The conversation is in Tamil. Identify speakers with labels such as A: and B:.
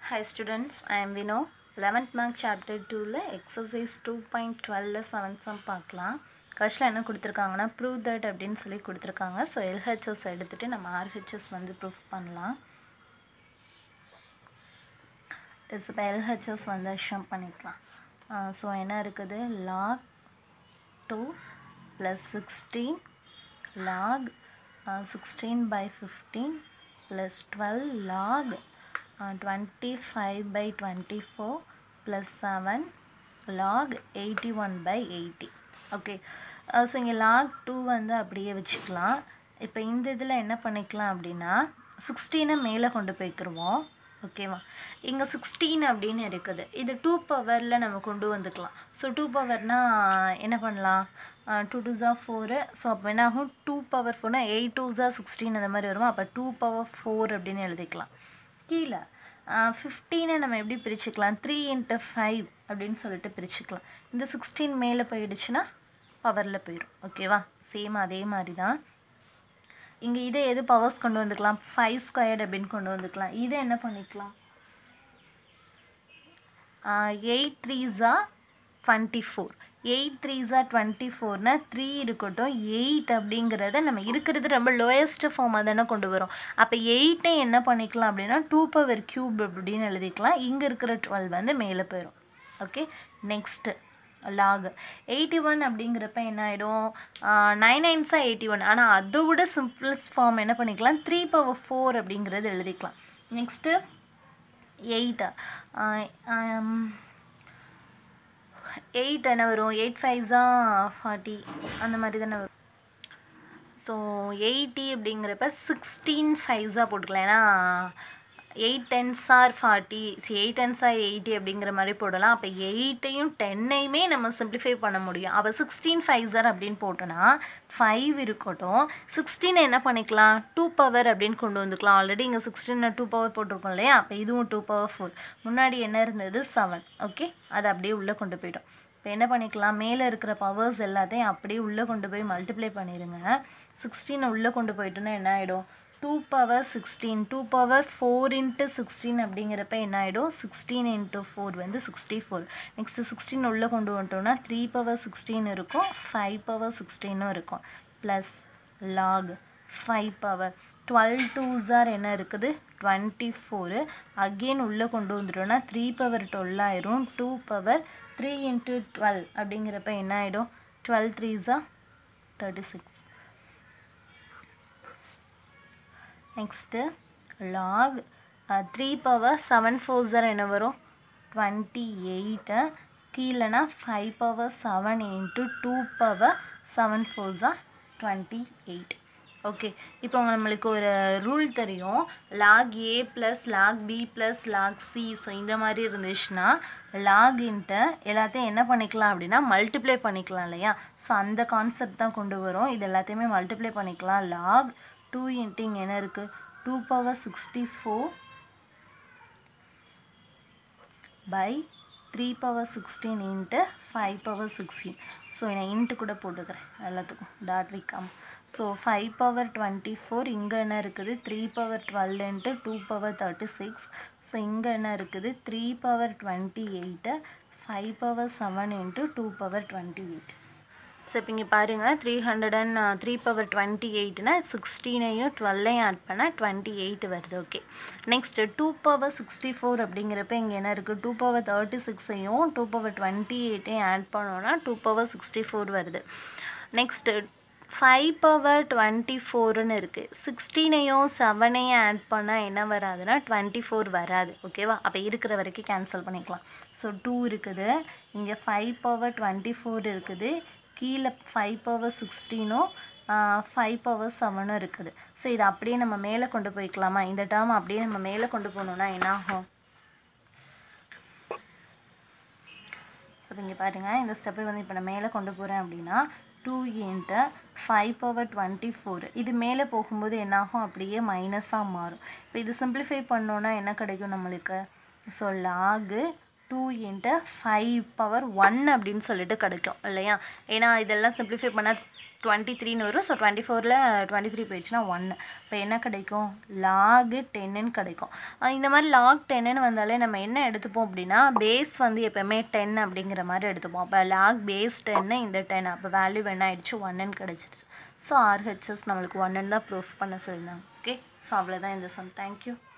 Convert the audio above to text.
A: Hi students, I am Vino. 11th mark chapter 2ல exercise 2.12ல செவன் சம் பார்க்கலாம் கொஸ்டின் என்ன கொடுத்துருக்காங்கன்னா ப்ரூவ் தட் அப்படின்னு சொல்லி கொடுத்துருக்காங்க ஸோ எல்ஹெச்எஸ் எடுத்துகிட்டு நம்ம ஆர்ஹெச்எஸ் வந்து ப்ரூஃப் பண்ணலாம் இஸ் இப்போ எல்ஹெச்எஸ் வந்து அஷ்யம் பண்ணிக்கலாம் ஸோ என்ன இருக்குது log two plus sixteen log sixteen by fifteen plus twelve log twenty five by twenty four plus seven log eighty one by eighty okay so இங்கே லாக் டூ வந்து அப்படியே வச்சுக்கலாம் இப்போ இந்த இதில் என்ன பண்ணிக்கலாம் அப்படின்னா சிக்ஸ்டீனை மேலே கொண்டு போய்க்கிருவோம் ஓகேவா இங்கே சிக்ஸ்டீன் அப்படின்னு இருக்குது இது டூ பவரில் நம்ம கொண்டு வந்துக்கலாம் ஸோ டூ பவர்னால் என்ன பண்ணலாம் டூ டூ ஜா ஃபோரு ஸோ அப்போ என்ன ஆகும் டூ பவர் ஃபோர்னா எயிட் டூ ஜா சிக்ஸ்டீன் அந்த மாதிரி வரும் அப்போ டூ பவர் ஃபோர் அப்படின்னு எழுதிக்கலாம் கீழே ஃபிஃப்டீனை நம்ம எப்படி பிரிச்சுக்கலாம் த்ரீ இன்ட்டு ஃபைவ் அப்படின்னு சொல்லிட்டு பிரிச்சுக்கலாம் இந்த சிக்ஸ்டீன் மேலே போயிடுச்சுன்னா பவரில் போயிடும் ஓகேவா சேம் அதே மாதிரி தான் இங்கே இதை எது பவர்ஸ் கொண்டு வந்துக்கலாம் ஃபைவ் ஸ்கொயர்டு அப்படின்னு கொண்டு வந்துக்கலாம் இதை என்ன பண்ணிக்கலாம் எயிட் த்ரீ ஜா டுவெண்ட்டி ஃபோர் எயிட் த்ரீ ஜா டுவெண்ட்டி ஃபோர்னா த்ரீ இருக்கட்டும் எயிட் அப்படிங்கிறத நம்ம இருக்கிறது ரொம்ப லோயஸ்ட் ஃபார்மாக தானே கொண்டு வரோம் அப்போ எயிட்டை என்ன பண்ணிக்கலாம் அப்படின்னா டூ பவர் க்யூப் அப்படின்னு எழுதிக்கலாம் இங்கே இருக்கிற டுவெல் வந்து மேலே போயிடும் okay next log eighty one அப்படிங்கிறப்ப என்ன ஆகிடும் நைன் நைன்ஸாக எயிட்டி ஒன் ஆனால் அதை விட சிம்பிளஸ்ட் ஃபார்ம் என்ன பண்ணிக்கலாம் த்ரீ பவர் ஃபோர் அப்படிங்கிறது எழுதிக்கலாம் நெக்ஸ்ட்டு எயிட் எயிட் என்ன வரும் எயிட் ஃபைவ்ஸா ஃபார்ட்டி அந்த மாதிரி தானே வரும் ஸோ எயிட்டி அப்படிங்கிறப்ப சிக்ஸ்டீன் ஃபைவ்ஸாக போட்டுக்கலாம் ஏன்னா eight tens are forty see eight tens are eighty அப்படிங்கிற மாதிரி போடலாம் அப்போ எயிட்டையும் டென்னையுமே நம்ம சிம்பிளிஃபை பண்ண முடியும் அப்போ சிக்ஸ்டீன் ஃபைவ் சார் அப்படின்னு போட்டோன்னா ஃபைவ் இருக்கட்டும் சிக்ஸ்டீனை என்ன பண்ணிக்கலாம் டூ பவர் அப்படின்னு கொண்டு வந்துக்கலாம் ஆல்ரெடி இங்கே சிக்ஸ்டீனில் டூ பவர் போட்டிருக்கோம் இல்லையா அப்போ இதுவும் டூ பவர் ஃபோர் முன்னாடி என்ன இருந்தது செவன் ஓகே அது அப்படியே உள்ளே கொண்டு போயிட்டோம் இப்போ என்ன பண்ணிக்கலாம் மேலே இருக்கிற பவர்ஸ் எல்லாத்தையும் அப்படியே உள்ளே கொண்டு போய் மல்டிப்ளை பண்ணிடுங்க சிக்ஸ்டீனை உள்ளே கொண்டு போயிட்டோன்னா என்ன ஆகிடும் two power sixteen two power four into sixteen அப்படிங்கிறப்ப என்ன ஆகிடும் சிக்ஸ்டீன் இன்ட்டு ஃபோர் வந்து சிக்ஸ்டி ஃபோர் நெக்ஸ்ட்டு சிக்ஸ்டீன் உள்ளே கொண்டு வந்துட்டோம்னா த்ரீ பவர் சிக்ஸ்டீன் இருக்கும் ஃபைவ் பவர் சிக்ஸ்டீனும் இருக்கும் plus log five power twelve two ஜார் என்ன இருக்குது டுவெண்ட்டி ஃபோரு அகெயின் உள்ளே கொண்டு வந்துட்டோம்னா த்ரீ பவர் டுவெல் ஆயிரும் two power three into twelve அப்படிங்கிறப்ப என்ன ஆகிடும் டுவெல் த்ரீ ஜா thirty six next log three power seven four ஜார் என்ன வரும் டுவெண்ட்டி எயிட்டு கீழேனா five power seven into two power seven four ஜார் டுவெண்ட்டி எயிட் ஓகே இப்போ நம்மளுக்கு ஒரு ரூல் தெரியும் log A plus log B plus log C so இந்த மாதிரி இருந்துச்சுன்னா லாகின்ட்டு எல்லாத்தையும் என்ன பண்ணிக்கலாம் அப்படின்னா மல்டிப்ளை பண்ணிக்கலாம் இல்லையா ஸோ அந்த கான்செப்ட் தான் கொண்டு வரும் இது எல்லாத்தையுமே மல்டிப்ளை பண்ணிக்கலாம் லாக் டூ இன்ட்டு இங்கே என்ன இருக்குது two power sixty four by three power sixteen into five power sixteen so நான் இன்ட்டு கூட போட்டுக்கிறேன் எல்லாத்துக்கும் டாட் விக்காம் so five power twenty four இங்கே என்ன இருக்குது three power twelve into two power thirty six so இங்கே என்ன இருக்குது three power twenty eight five power seven into two power twenty eight so இப்போ இங்கே பாருங்கள் three hundred and three power twenty எயிட்னா சிக்ஸ்டீனையும் டுவெல்லையும் ஆட் பண்ணால் டுவெண்ட்டி எயிட் வருது okay next two power sixty four அப்படிங்கிறப்ப இங்கே என்ன இருக்குது டூ பவர் தேர்ட்டி சிக்ஸையும் டூ பவர் டுவெண்ட்டி எயிட்டையும் ஆட் பண்ணோன்னா டூ பவர் சிக்ஸ்டி ஃபோர் வருது நெக்ஸ்ட்டு ஃபைவ் பவர் டுவெண்ட்டி ஃபோர்னு இருக்குது சிக்ஸ்டீனையும் செவனையும் ஆட் பண்ணால் என்ன வராதுன்னா டுவெண்ட்டி ஃபோர் வராது ஓகேவா அப்போ இருக்கிற வரைக்கும் கேன்சல் பண்ணிக்கலாம் ஸோ டூ இருக்குது இங்கே ஃபைவ் பவர் டுவெண்ட்டி ஃபோர் இருக்குது கீழே ஃபைவ் பவர் சிக்ஸ்டீனும் ஃபைவ் பவர் செவனும் இருக்குது ஸோ இதை அப்படியே நம்ம மேலே கொண்டு போய்க்கலாமா இந்த டேர்ம் அப்படியே நம்ம மேலே கொண்டு போகணுன்னா என்ன ஆகும் ஸோ இங்கே பாருங்கள் இந்த ஸ்டெப்பை வந்து இப்போ நான் மேலே கொண்டு போகிறேன் அப்படின்னா two into five power twenty four இது மேலே போகும்போது என்னாகும் அப்படியே மைனஸாக மாறும் இப்போ இது சிம்பிளிஃபை பண்ணோன்னா என்ன கிடைக்கும் நம்மளுக்கு so log two into five power one அப்படின்னு சொல்லிட்டு கிடைக்கும் இல்லையா ஏன்னா இதெல்லாம் சிம்பிளிஃபை பண்ணால் டுவெண்ட்டி த்ரீன்னு வரும் ஸோ டுவெண்ட்டி ஃபோரில் டுவெண்ட்டி த்ரீ போயிடுச்சுன்னா ஒன்று இப்போ என்ன கிடைக்கும் லாகு டென்னுன்னு கிடைக்கும் அஹ் இந்த மாதிரி லாக் டென்னுன்னு வந்தாலே நம்ம என்ன எடுத்துப்போம் அப்படின்னா பேஸ் வந்து எப்போவுமே டென் அப்படிங்கிற மாதிரி எடுத்துப்போம் அப்போ லாக் பேஸ் டென்னு இந்த டென் அப்போ வேல்யூ என்ன ஆயிடுச்சு ஒன்னுன்னு கிடச்சிருச்சு ஸோ ஆர்ஹெச்எஸ் நம்மளுக்கு ஒன்றுன்னு தான் ப்ரூஃப் பண்ண சொல்லியிருந்தாங்க ஓகே ஸோ அவ்வளோதான் இந்த சம் தேங்க்யூ